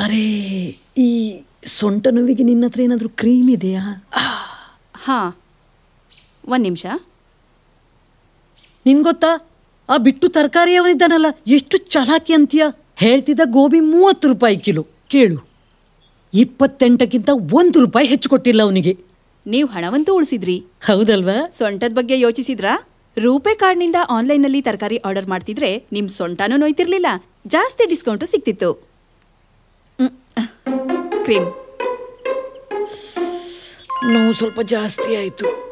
ಅರೇ ಈ ಸೊಂಟ ನೋವಿಗೆ ನಿನ್ನ ಹತ್ರ ಏನಾದರೂ ಕ್ರೀಮ್ ಇದೆಯಾ ಹಾ ಒಂದು ನಿಮಿಷ ನಿನ್ ಗೊತ್ತಾ ಆ ಬಿಟ್ಟು ತರಕಾರಿ ಅವನಿದ್ದಾನಲ್ಲ ಎಷ್ಟು ಚಲಾಕಿ ಅಂತೀಯ ಹೇಳ್ತಿದ್ದ ಗೋಬಿ ಮೂವತ್ತು ರೂಪಾಯಿ ಕಿಲೋ ಕೇಳು ಇಪ್ಪತ್ತೆಂಟಕ್ಕಿಂತ ಒಂದು ರೂಪಾಯಿ ಹೆಚ್ಚು ಕೊಟ್ಟಿಲ್ಲ ಅವನಿಗೆ ನೀವು ಹಣವಂತೂ ಉಳಿಸಿದ್ರಿ ಹೌದಲ್ವಾ ಸೊಂಟದ ಬಗ್ಗೆ ಯೋಚಿಸಿದ್ರಾ ರೂಪೆ ಕಾರ್ಡ್ನಿಂದ ಆನ್ಲೈನ್ನಲ್ಲಿ ತರಕಾರಿ ಆರ್ಡರ್ ಮಾಡ್ತಿದ್ರೆ ನಿಮ್ ಸೊಂಟನೂ ನೋಯ್ತಿರ್ಲಿಲ್ಲ ಜಾಸ್ತಿ ಡಿಸ್ಕೌಂಟು ಸಿಕ್ತಿತ್ತು ಕ್ರೀಮ್ ನೋವು ಸ್ವಲ್ಪ ಜಾಸ್ತಿ ಆಯಿತು